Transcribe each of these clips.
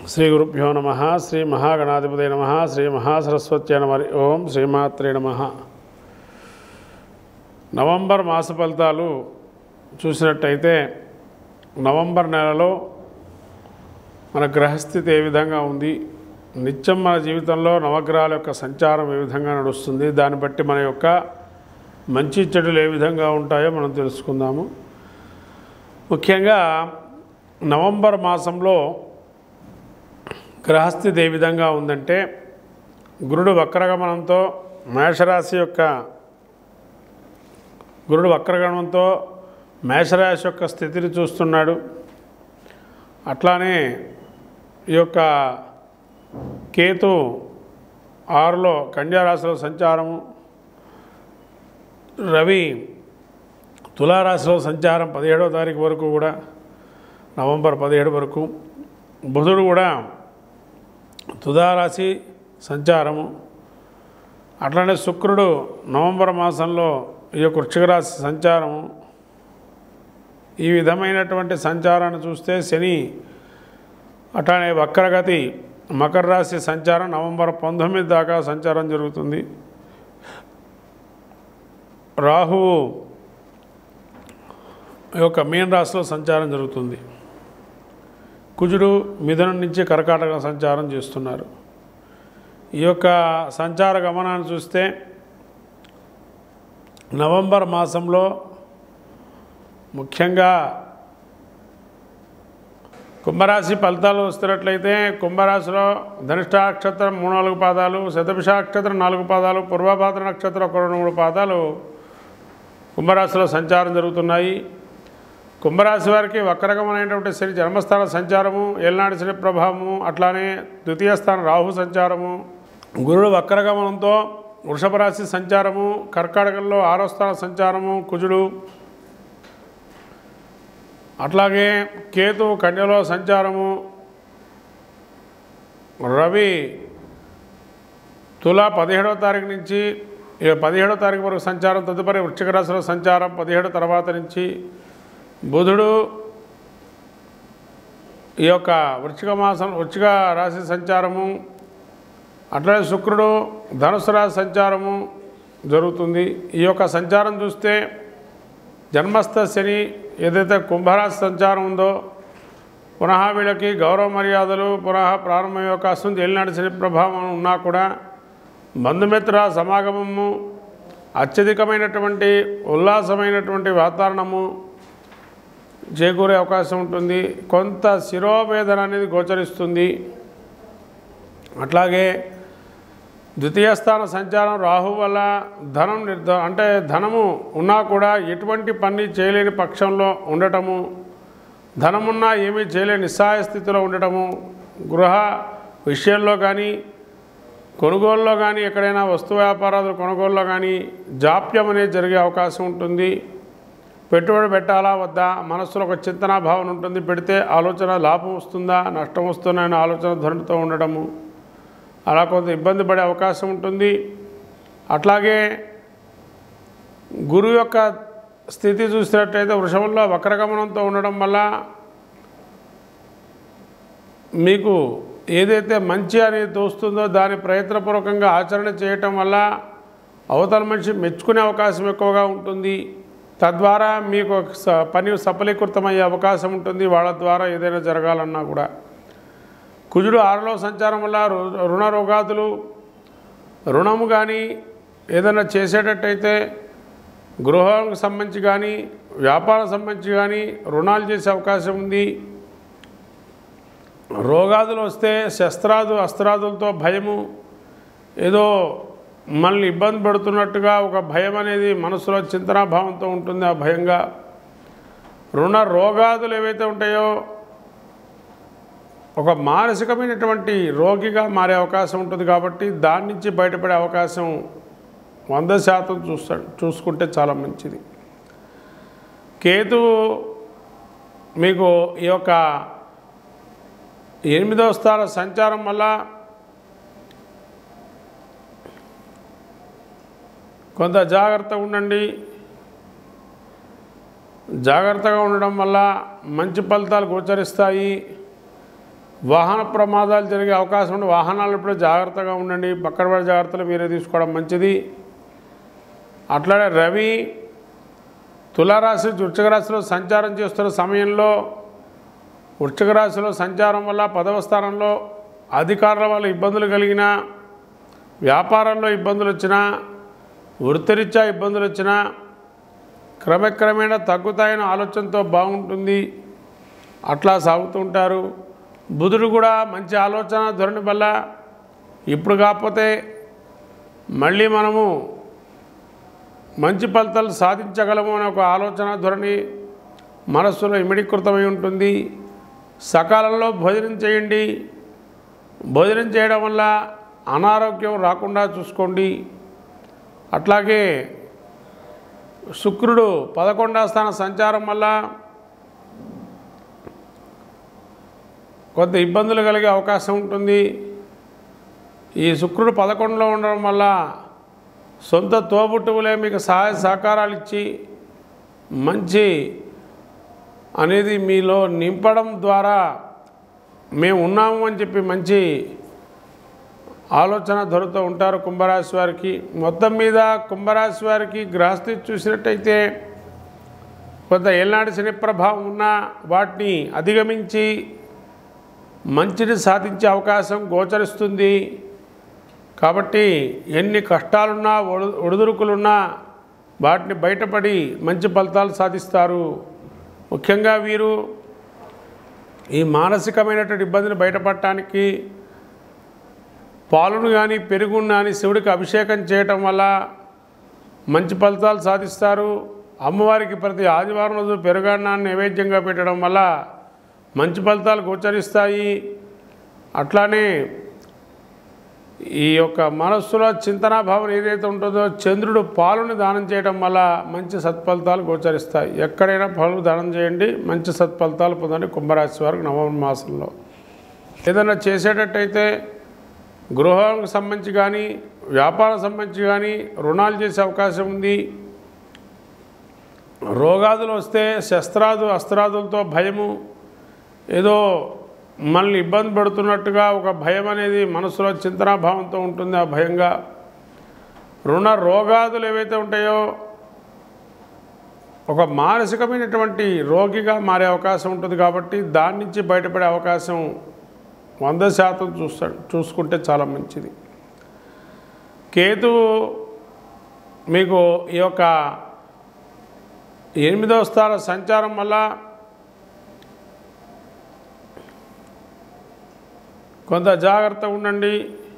శ్రీ గురుభ్యో నమ శ్రీ మహాగణాధిపతి నమ శ్రీ మహాసరస్వత్య నమ ఓం శ్రీమాత్రే నమ నవంబర్ మాస ఫలితాలు చూసినట్టయితే నవంబర్ నెలలో మన గ్రహస్థితి ఏ విధంగా ఉంది నిత్యం మన జీవితంలో నవగ్రహాల యొక్క సంచారం ఏ విధంగా నడుస్తుంది దాన్ని బట్టి మన యొక్క మంచి చెడులు ఏ విధంగా ఉంటాయో మనం తెలుసుకుందాము ముఖ్యంగా నవంబర్ మాసంలో గ్రహస్థితి ఏ విధంగా ఉందంటే గురుడు వక్రగమనంతో మేషరాశి యొక్క గురుడు వక్రగమనంతో మేషరాశి యొక్క స్థితిని చూస్తున్నాడు అట్లానే ఈ యొక్క కేతు ఆరులో కన్యారాశిలో సంచారము రవి తులారాశిలో సంచారం పదిహేడవ తారీఖు వరకు కూడా నవంబర్ పదిహేడు వరకు బుధుడు కూడా తులారాశి సంచారము అట్లనే శుక్రుడు నవంబర్ మాసంలో ఈ యొక్క వృశ్చిక రాశి సంచారము ఈ విధమైనటువంటి సంచారాన్ని చూస్తే శని అట్లానే వక్రగతి మకర రాశి సంచారం నవంబర్ పంతొమ్మిది దాకా సంచారం జరుగుతుంది రాహువు ఈ యొక్క మీన రాశిలో సంచారం జరుగుతుంది కుజుడు మిథునం నుంచి కర్కాటక సంచారం చేస్తున్నారు ఈ యొక్క సంచార గమనాన్ని చూస్తే నవంబర్ మాసంలో ముఖ్యంగా కుంభరాశి ఫలితాలు వస్తున్నట్లయితే కుంభరాశిలో ధనిష్ట నక్షత్రం మూడు నాలుగు పాదాలు శతభిష నక్షత్రం నాలుగు పాదాలు పూర్వభాద్ర నక్షత్రం ఒక రెండు మూడు పాదాలు కుంభరాశిలో సంచారం జరుగుతున్నాయి కుంభరాశి వారికి వక్రగమైనటువంటి శని జన్మస్థాన సంచారము ఏలనాటి శని ప్రభావము అట్లానే ద్వితీయ స్థానం రాహు సంచారము గురుడు వక్రగమనంతో వృషభ రాశి సంచారము కర్కాటకంలో ఆరో స్థాన సంచారము కుజుడు అట్లాగే కేతు కన్యలో సంచారము రవి తుల పదిహేడవ తారీఖు నుంచి ఇక పదిహేడవ తారీఖు వరకు సంచారం తదుపరి వృశ్చిక రాశిలో సంచారం పదిహేడు తర్వాత నుంచి బుధుడు ఈ యొక్క వృశ్చిక మాసం వృశ్చిక రాశి సంచారము అట్లనే శుక్రుడు ధనుసు రాశి సంచారము జరుగుతుంది ఈ యొక్క సంచారం చూస్తే జన్మస్థ శని ఏదైతే కుంభరాశి సంచారం ఉందో పునః వీళ్ళకి గౌరవ మర్యాదలు పునః ప్రారంభమయ్యే అవకాశం ఉంది ఏలినాటి శని ప్రభావం ఉన్నా కూడా బంధుమిత్ర సమాగమము అత్యధికమైనటువంటి ఉల్లాసమైనటువంటి వాతావరణము చేకూరే అవకాశం ఉంటుంది కొంత శిరోవేదన అనేది గోచరిస్తుంది అట్లాగే ద్వితీయ స్థాన సంచారం రాహు వల్ల ధనం నిర్ధ అంటే ధనము ఉన్నా కూడా ఎటువంటి పని చేయలేని పక్షంలో ఉండటము ధనమున్నా ఏమీ చేయలేని నిస్సహాయ స్థితిలో ఉండటము గృహ విషయంలో కానీ కొనుగోలులో కానీ ఎక్కడైనా వస్తు వ్యాపారాలు కొనుగోలులో కానీ జాప్యం అనేది జరిగే అవకాశం ఉంటుంది పెట్టుబడి పెట్టాలా వద్దా మనస్సులో ఒక చింతనా భావన ఉంటుంది పెడితే ఆలోచన లాభం వస్తుందా నష్టం వస్తుందా అనే ఆలోచన ధోరణితో ఉండడము అలా కొంత ఇబ్బంది పడే అవకాశం ఉంటుంది అట్లాగే గురువు యొక్క స్థితి చూసినట్టయితే వృషభంలో వక్రగమనంతో ఉండడం వల్ల మీకు ఏదైతే మంచి అనేది తోస్తుందో దాని ప్రయత్నపూర్వకంగా ఆచరణ చేయటం వల్ల అవతల మనిషి మెచ్చుకునే అవకాశం ఎక్కువగా ఉంటుంది తద్వారా మీకు ఒక స- పని సఫలీకృతమయ్యే అవకాశం ఉంటుంది వాళ్ళ ద్వారా ఏదైనా జరగాలన్నా కూడా కుజుడు ఆరులో సంచారం వల్ల రు- రుణ రోగాదులు రుణము కానీ ఏదైనా చేసేటట్టయితే గృహానికి సంబంధించి కానీ వ్యాపారం సంబంధించి కానీ రుణాలు చేసే అవకాశం ఉంది రోగాదులు వస్తే శస్త్రాదు అస్త్రాదులతో భయము ఏదో మనల్ని ఇబ్బంది పెడుతున్నట్టుగా ఒక భయం అనేది మనసులో చింతనాభావంతో ఉంటుంది ఆ భయంగా రుణ రోగాదులు ఏవైతే ఉంటాయో ఒక మానసికమైనటువంటి రోగిగా మారే అవకాశం ఉంటుంది కాబట్టి దాని నుంచి బయటపడే అవకాశం వంద శాతం చూస్తా చూసుకుంటే చాలా మంచిది కేతువు మీకు ఈ యొక్క ఎనిమిదవ స్థాన సంచారం వల్ల కొంత జాగ్రత్తగా ఉండండి జాగ్రత్తగా ఉండడం వల్ల మంచి ఫలితాలు గోచరిస్తాయి వాహన ప్రమాదాలు జరిగే అవకాశం ఉంది వాహనాలు ఇప్పుడు జాగ్రత్తగా ఉండండి పక్కన పడే జాగ్రత్తలు మీరే తీసుకోవడం మంచిది అట్లానే రవి తులారాశి వృశ్చిక రాశిలో సంచారం చేస్తున్న సమయంలో వృశ్చిక రాశిలో సంచారం వల్ల పదవ స్థానంలో అధికారుల వల్ల ఇబ్బందులు కలిగిన వ్యాపారంలో ఇబ్బందులు వచ్చినా వృత్తిరీత్యా ఇబ్బందులు వచ్చినా క్రమక్రమేణా తగ్గుతాయని ఆలోచనతో బాగుంటుంది అట్లా సాగుతుంటారు బుధుడు కూడా మంచి ఆలోచన ధోరణి వల్ల ఇప్పుడు కాకపోతే మళ్ళీ మనము మంచి ఫలితాలు సాధించగలము అనే ఒక ఆలోచన ధోరణి మనస్సులో ఇమిడీకృతమై ఉంటుంది సకాలంలో భోజనం చేయండి భోజనం చేయడం వల్ల అనారోగ్యం రాకుండా చూసుకోండి అట్లాగే శుక్రుడు పదకొండవ స్థాన సంచారం వల్ల కొంత ఇబ్బందులు కలిగే అవకాశం ఉంటుంది ఈ శుక్రుడు పదకొండులో ఉండడం వల్ల సొంత తోబుట్టువులే మీకు సహాయ సహకారాలు ఇచ్చి మంచి అనేది మీలో నింపడం ద్వారా మేము ఉన్నాము అని చెప్పి మంచి ఆలోచన దొరుకుతూ ఉంటారు కుంభరాశి వారికి మొత్తం మీద కుంభరాశి వారికి గ్రహస్థితి చూసినట్టయితే కొంత ఏళ్ళనాటి శని ప్రభావం ఉన్న వాటిని అధిగమించి మంచిని సాధించే అవకాశం గోచరిస్తుంది కాబట్టి ఎన్ని కష్టాలున్నా ఒడు ఒడిదుడుకులున్నా వాటిని బయటపడి మంచి ఫలితాలు సాధిస్తారు ముఖ్యంగా వీరు ఈ మానసికమైనటువంటి ఇబ్బందిని బయటపడటానికి పాలును కానీ పెరుగును కానీ శివుడికి అభిషేకం చేయటం వల్ల మంచి ఫలితాలు సాధిస్తారు అమ్మవారికి ప్రతి ఆదివారం రోజు పెరుగన్నాన్ని నైవేద్యంగా పెట్టడం వల్ల మంచి ఫలితాలు గోచరిస్తాయి అట్లానే ఈ యొక్క మనస్సులో చింతనా భావన ఏదైతే ఉంటుందో చంద్రుడు పాలుని దానం చేయడం వల్ల మంచి సత్ఫలితాలు గోచరిస్తాయి ఎక్కడైనా పాలు దానం చేయండి మంచి సత్ఫలితాలు పొందండి కుంభరాశి వారికి నవంబర్ మాసంలో ఏదైనా చేసేటట్టయితే గృహానికి సంబంధించి కానీ వ్యాపారం సంబంధించి కానీ రుణాలు చేసే అవకాశం ఉంది రోగాదులు వస్తే శస్త్రాదు అస్త్రాదులతో భయము ఏదో మనల్ని ఇబ్బంది పడుతున్నట్టుగా ఒక భయం అనేది మనసులో చింతనాభావంతో ఉంటుంది ఆ భయంగా రుణ రోగాదులు ఏవైతే ఉంటాయో ఒక మానసికమైనటువంటి రోగిగా మారే అవకాశం ఉంటుంది కాబట్టి దాని నుంచి బయటపడే అవకాశం వంద శాతం చూస్తా చూసుకుంటే చాలా మంచిది కేతువు మీకు ఈ యొక్క ఎనిమిదవ స్థాన సంచారం వల్ల కొంత జాగ్రత్తగా ఉండండి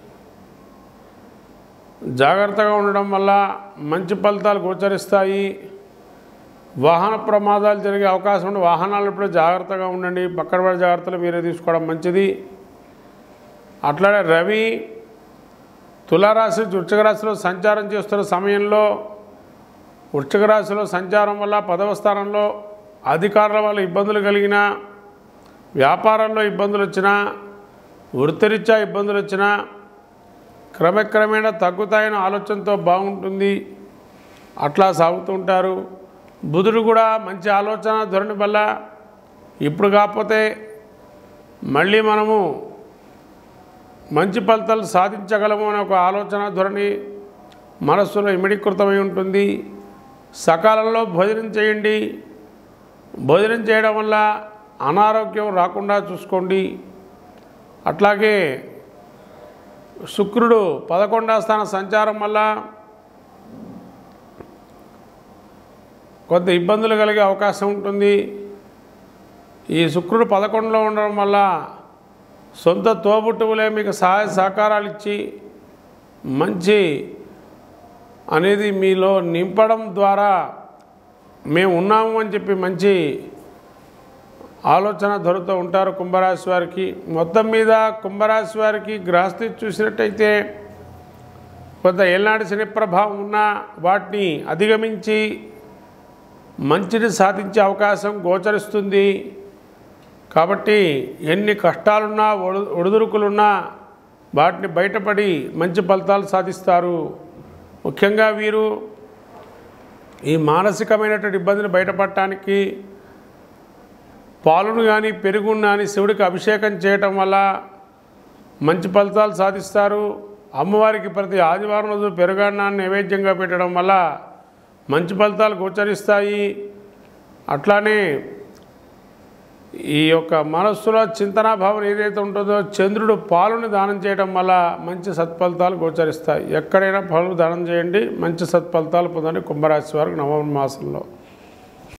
జాగ్రత్తగా ఉండడం వల్ల మంచి ఫలితాలు గోచరిస్తాయి వాహన ప్రమాదాలు జరిగే అవకాశం ఉంది వాహనాలు ఇప్పుడు జాగ్రత్తగా ఉండండి పక్కన పడే జాగ్రత్తలు మీరే తీసుకోవడం మంచిది అట్లానే రవి తులారాశి వృశ్చిక రాశిలో సంచారం చేస్తున్న సమయంలో వృశ్చిక రాశిలో సంచారం వల్ల పదవ స్థానంలో అధికారుల వల్ల ఇబ్బందులు కలిగిన వ్యాపారంలో ఇబ్బందులు వచ్చినా వృత్తిరీత్యా ఇబ్బందులు వచ్చినా క్రమక్రమేణా తగ్గుతాయని ఆలోచనతో బాగుంటుంది అట్లా సాగుతుంటారు బుధుడు కూడా మంచి ఆలోచన ధోరణి వల్ల ఇప్పుడు కాకపోతే మళ్ళీ మనము మంచి ఫలితాలు సాధించగలము అనే ఒక ఆలోచన ధోరణి మనస్సులో ఇమిడీకృతమై ఉంటుంది సకాలంలో భోజనం చేయండి భోజనం చేయడం వల్ల అనారోగ్యం రాకుండా చూసుకోండి అట్లాగే శుక్రుడు పదకొండవ స్థాన సంచారం వల్ల కొంత ఇబ్బందులు కలిగే అవకాశం ఉంటుంది ఈ శుక్రుడు పదకొండులో ఉండడం వల్ల సొంత తోబుట్టువులే మీకు సహాయ సహకారాలు ఇచ్చి మంచి అనేది మీలో నింపడం ద్వారా మేము ఉన్నాము అని చెప్పి మంచి ఆలోచన దొరుకుతూ ఉంటారు కుంభరాశి వారికి మొత్తం మీద కుంభరాశి వారికి గ్రహస్థితి చూసినట్టయితే కొంత ఏళ్ళనాటి శని ప్రభావం ఉన్న వాటిని అధిగమించి మంచిని సాధించే అవకాశం గోచరిస్తుంది కాబట్టి ఎన్ని కష్టాలున్నా ఒడు ఒడిదుడుకులున్నా వాటిని బయటపడి మంచి ఫలితాలు సాధిస్తారు ముఖ్యంగా వీరు ఈ మానసికమైనటువంటి ఇబ్బందిని బయటపడటానికి పాలును కానీ పెరుగును కానీ శివుడికి అభిషేకం చేయటం వల్ల మంచి ఫలితాలు సాధిస్తారు అమ్మవారికి ప్రతి ఆదివారం రోజు పెరుగన్నాన్ని నైవేద్యంగా పెట్టడం వల్ల మంచి ఫలితాలు గోచరిస్తాయి అట్లానే ఈ యొక్క మనస్సులో చింతనా భావన ఏదైతే ఉంటుందో చంద్రుడు పాలుని దానం చేయడం వల్ల మంచి సత్ఫలితాలు గోచరిస్తాయి ఎక్కడైనా పాలు దానం చేయండి మంచి సత్ఫలితాలు పొందండి కుంభరాశి వారికి నవంబర్ మాసంలో